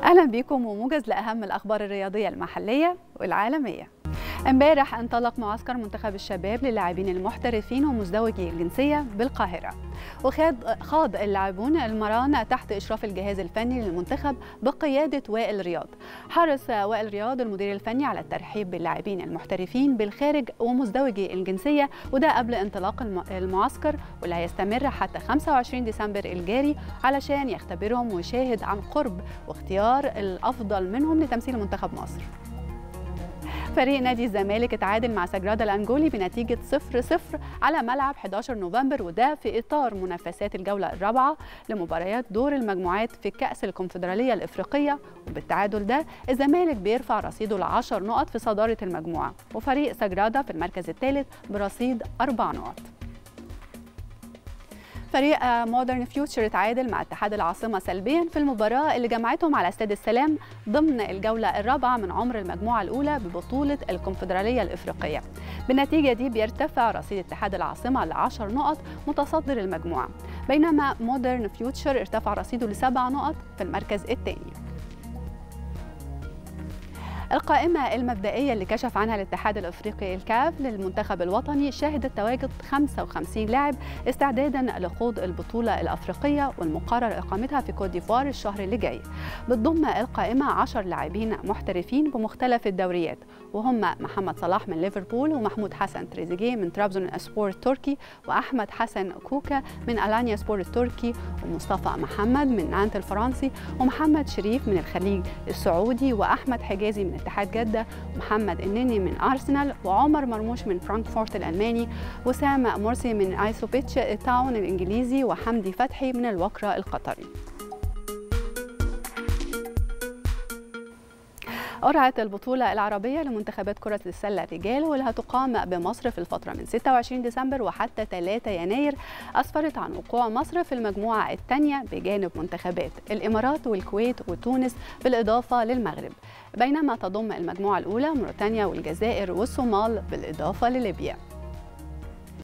أهلا بكم وموجز لأهم الأخبار الرياضية المحلية والعالمية امبارح انطلق معسكر منتخب الشباب للاعبين المحترفين ومزدوجي الجنسية بالقاهرة وخاض خاض اللاعبون المران تحت إشراف الجهاز الفني للمنتخب بقيادة وائل رياض حرص وائل رياض المدير الفني على الترحيب باللاعبين المحترفين بالخارج ومزدوجي الجنسية وده قبل انطلاق المعسكر واللي هيستمر حتى 25 ديسمبر الجاري علشان يختبرهم ويشاهد عن قرب واختيار الأفضل منهم لتمثيل منتخب مصر فريق نادي الزمالك اتعادل مع سجرادا الأنجولي بنتيجة 0-0 على ملعب 11 نوفمبر وده في إطار منافسات الجولة الرابعة لمباريات دور المجموعات في كأس الكونفدرالية الإفريقية وبالتعادل ده الزمالك بيرفع رصيده ل 10 نقط في صدارة المجموعة وفريق سجرادا في المركز الثالث برصيد أربع نقط فريق مودرن فيوتشر اتعادل مع اتحاد العاصمة سلبيا في المباراة اللي جمعتهم على استاد السلام ضمن الجولة الرابعة من عمر المجموعة الأولى ببطولة الكونفدرالية الإفريقية بالنتيجة دي بيرتفع رصيد اتحاد العاصمة ل 10 نقط متصدر المجموعة بينما مودرن فيوتشر ارتفع رصيده لسبع نقط في المركز الثاني القائمة المبدئية اللي كشف عنها الاتحاد الافريقي الكاف للمنتخب الوطني شهدت تواجد 55 لاعب استعدادا لخوض البطولة الافريقية والمقرر اقامتها في كوت ديفوار الشهر اللي جاي. بتضم القائمة 10 لاعبين محترفين بمختلف الدوريات وهم محمد صلاح من ليفربول ومحمود حسن تريزيجيه من ترابزون سبور التركي واحمد حسن كوكا من الانيا سبور التركي ومصطفى محمد من نانت الفرنسي ومحمد شريف من الخليج السعودي واحمد حجازي من اتحاد جدة محمد النني من أرسنال وعمر مرموش من فرانكفورت الألماني وسام مرسي من آيسوبيتش تاون الإنجليزي وحمدي فتحي من الوكرة القطري قرعة البطولة العربية لمنتخبات كرة السلة الرجال واللي هتقام بمصر في الفترة من 26 ديسمبر وحتى 3 يناير أسفرت عن وقوع مصر في المجموعة الثانية بجانب منتخبات الإمارات والكويت وتونس بالإضافة للمغرب بينما تضم المجموعة الأولى موريتانيا والجزائر والصومال بالإضافة لليبيا